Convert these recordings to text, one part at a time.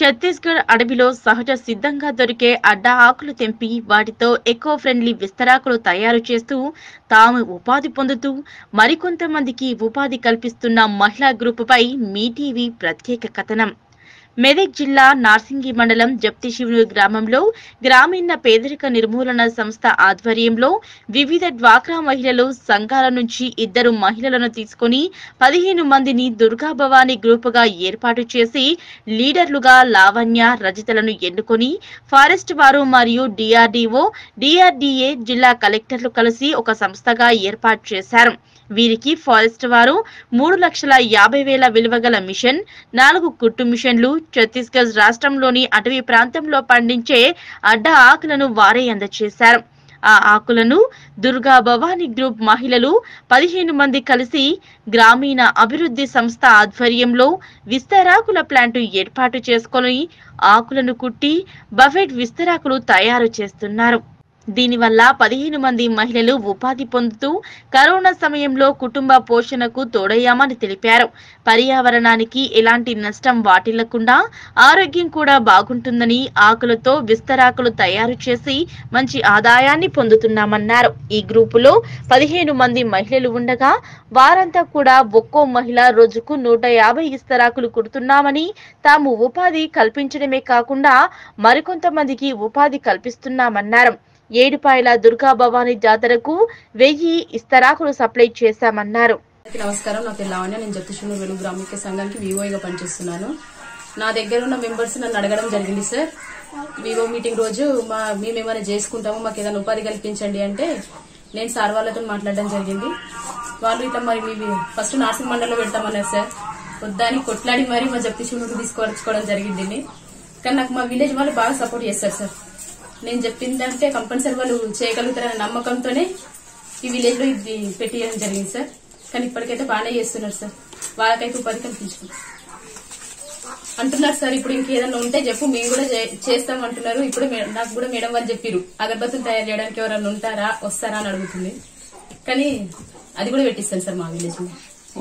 ఛత్తీస్గఢ్ అడవిలో సహజ సిద్ధంగా దొరికే అడ్డ ఆకులు తెంపి వాటితో ఎకో ఫ్రెండ్లీ విస్తరాకులు తయారు చేస్తూ తాము ఉపాధి పొందుతూ మరికొంతమందికి ఉపాధి కల్పిస్తున్న మహిళా గ్రూపుపై మీ టీవీ ప్రత్యేక కథనం మెదక్ జిల్లా నార్సింగి మండలం జప్తిశివుని గ్రామంలో గ్రామీణ పేదరిక నిర్మూలన సంస్థ ఆధ్వర్యంలో వివిధ డ్వాక్రా మహిళలు సంఘాల నుంచి ఇద్దరు మహిళలను తీసుకొని పదిహేను మందిని దుర్గా భవానీ గ్రూపుగా ఏర్పాటు చేసి లీడర్లుగా లావణ్య రజితలను ఎన్నుకొని ఫారెస్ట్ వారు మరియు డిఆర్డీఓ డిఆర్డీఏ జిల్లా కలెక్టర్లు కలిసి ఒక సంస్థగా ఏర్పాటు చేశారు వీరికి ఫారెస్ట్ వారు మూడు లక్షల యాభై వేల విలువగల మిషన్ నాలుగు కుట్టు మిషన్లు ఛత్తీస్గఢ్ రాష్ట్రంలోని అటవీ ప్రాంతంలో పండించే అడ్డ ఆకులను వారే అందజేశారు ఆ ఆకులను దుర్గా భవానీ గ్రూప్ మహిళలు పదిహేను మంది కలిసి గ్రామీణ అభివృద్ధి సంస్థ ఆధ్వర్యంలో విస్తరాకుల ప్లాంట్ ఏర్పాటు చేసుకొని ఆకులను కుట్టి బఫెట్ విస్తరాకులు తయారు చేస్తున్నారు దీనివల్ల పదిహేను మంది మహిళలు ఉపాధి పొందుతూ కరోనా సమయంలో కుటుంబ పోషణకు తోడయ్యామని తెలిపారు పర్యావరణానికి ఎలాంటి నష్టం వాటిల్లకుండా ఆరోగ్యం కూడా బాగుంటుందని ఆకులతో విస్తరాకులు తయారు చేసి మంచి ఆదాయాన్ని పొందుతున్నామన్నారు ఈ గ్రూపులో పదిహేను మంది మహిళలు ఉండగా వారంతా కూడా ఒక్కో మహిళ రోజుకు నూట యాభై ఇస్తరాకులు కుడుతున్నామని తాము ఉపాధి కల్పించడమే కాకుండా మరికొంతమందికి ఉపాధి కల్పిస్తున్నామన్నారు ఏడుపాయల దుర్గా భవానీ జాతరకు వెయ్యి ఇస్తరాకులు సప్లై చేశామన్నారు అందరికీ నమస్కారం నా పేరు లావణ్య నేను జగదీశ్వర వెలుగు గ్రామిక సంఘానికి వివోగా పనిచేస్తున్నాను నా దగ్గర ఉన్న మెంబర్స్ నన్ను అడగడం జరిగింది సార్ వివో మీటింగ్ రోజు మా మేము ఏమైనా చేసుకుంటాము మాకు ఏదైనా ఉపాధి కల్పించండి అంటే నేను సార్ వాళ్ళతో మాట్లాడడం జరిగింది వాళ్ళు ఇట్లా మరి మీ ఫస్ట్ నార్సింగ్ మండలిలో పెడతామన్నారు సార్ వద్దని కొట్లాడి మరి మా జగదీశ్వరుడు తీసుకొచ్చుకోవడం జరిగింది కానీ నాకు మా విలేజ్ వాళ్ళు బాగా సపోర్ట్ చేస్తారు సార్ నేను చెప్పిందంటే కంపల్సరీ వాళ్ళు చేయగలుగుతారనే నమ్మకంతోనే ఈ విలేజ్ లో ఇది పెట్టియడం జరిగింది సార్ కానీ ఇప్పటికైతే బాగానే చేస్తున్నారు సార్ వాళ్ళకైతే ఉపాధి కల్పించుకుంటారు అంటున్నారు సార్ ఇప్పుడు ఇంకేదైనా ఉంటే చెప్పు మేము కూడా చే- చేస్తాం అంటున్నారు ఇప్పుడు మే- నాకు కూడా మేడం వాళ్ళు చెప్పిరు అగరబత్తులు తయారు చేయడానికి ఎవరైనా ఉంటారా వస్తారా అని అడుగుతుంది కానీ అది కూడా పెట్టిస్తాను సార్ మా విలేజ్ లో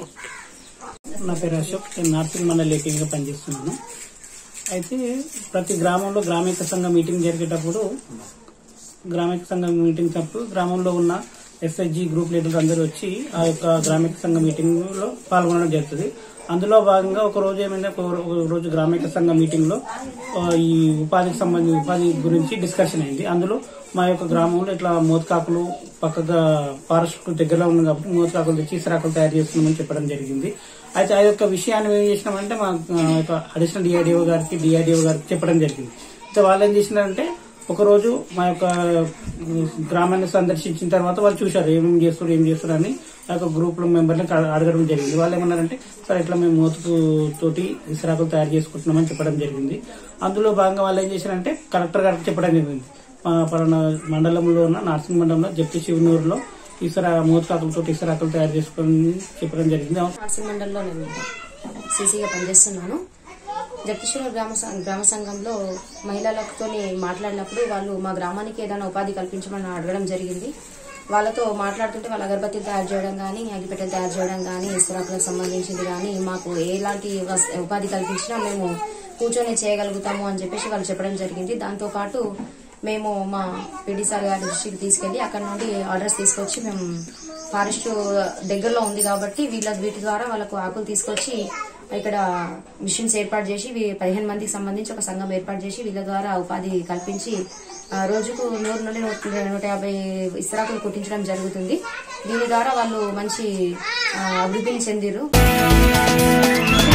నా పేరు అశోక్ నేను నార్సింగ్ మండలి ఏపీగా పనిచేస్తున్నాను అయితే ప్రతి గ్రామంలో గ్రామీణ సంఘం మీటింగ్ జరిగేటప్పుడు గ్రామీణ సంఘం మీటింగ్ అప్పుడు గ్రామంలో ఉన్న ఎస్ఎస్జి గ్రూప్ లీడర్లు అందరూ వచ్చి ఆ యొక్క గ్రామీణ సంఘం మీటింగ్ లో పాల్గొనడం జరుగుతుంది అందులో భాగంగా ఒక రోజు ఏమైంది ఒక రో- ఒక రోజు గ్రామీణ సంఘం మీటింగ్ లో ఆ, ఈ ఉపాధికి సంబంధించి ఉపాధి గురించి డిస్కషన్ అయింది అందులో మా యొక్క గ్రామంలో ఇట్లా మోతకాకులు పక్కగా ఫారెస్ట్ దగ్గరలో ఉంది కాబట్టి మోతకాకులు తెచ్చి ఇసరాకులు తయారు చేస్తున్నామని చెప్పడం జరిగింది అయితే ఆ యొక్క విషయాన్ని మేము ఏం చేసినామంటే మా ఆ, యొక్క అడిషనల్ డిఆర్డిఓ గారికి డిఆర్డిఓ గారికి చెప్పడం జరిగింది అయితే వాళ్ళు ఏం చేసినారంటే ఒక రోజు మా యొక్క ఉమ్, గ్రామాన్ని సందర్శించిన తర్వాత వాళ్ళు చూశారు ఏమేమి చేస్తారు ఏం చేస్తారు అని ఆ యొక్క గ్రూప్ లో మెంబర్ని అడగడం జరిగింది వాళ్ళు ఏమన్నారంటే సార్ ఇట్లా మేము మూతుకు తోటి ఇసరాకులు తయారు చేసుకుంటున్నామని చెప్పడం జరిగింది అందులో భాగంగా వాళ్ళు ఏం చేశారంటే కలెక్టర్ గారికి చెప్పడం జరిగింది మా పలానా మండలంలో ఉన్న నర్సింగ్ మండలంలో జప్తి శివనూరులో ఇసరా మూతకాకులతో ఇసరాకులు తయారు చేసుకొని చెప్పడం జరిగింది నార్సింగ్ మండలంలో నేను సీసీగా పనిచేస్తున్నాను జగదీశ్వర గ్రామ సం- గ్రామ సంఘంలో మహిళలతో మాట్లాడినప్పుడు వాళ్ళు మా గ్రామానికి ఏదైనా ఉపాధి కల్పించమని అడగడం జరిగింది వాళ్ళతో మాట్లాడుతుంటే వాళ్ళు అగరబత్తిలు తయారు చేయడం కానీ అగ్గిపెట్టెలు తయారు చేయడం కానీ ఇసురాకులకు సంబంధించింది కానీ మాకు ఎలాంటి వస్- ఉపాధి కల్పించినా మేము కూర్చొని చేయగలుగుతాము అని చెప్పేసి వాళ్ళు చెప్పడం జరిగింది దాంతో పాటు మేము మా పిడి సార్ గారి దృష్టికి తీసుకెళ్లి అక్కడ నుండి ఆర్డర్స్ తీసుకొచ్చి మేము ఫారెస్ట్ దగ్గరలో ఉంది కాబట్టి వీళ్ళ వీటి ద్వారా వాళ్ళకు ఆకులు తీసుకొచ్చి ఇక్కడ మిషన్స్ ఏర్పాటు చేసి వీ- పదిహేను మందికి సంబంధించి ఒక సంఘం ఏర్పాటు చేసి వీళ్ళ ద్వారా ఉపాధి కల్పించి ఆ, రోజుకు నూరు నుండి నూట నూట యాభై ఇస్తరాకులు కుట్టించడం జరుగుతుంది దీని ద్వారా వాళ్ళు మంచి ఆ, అభివృద్ధిని చెందిరు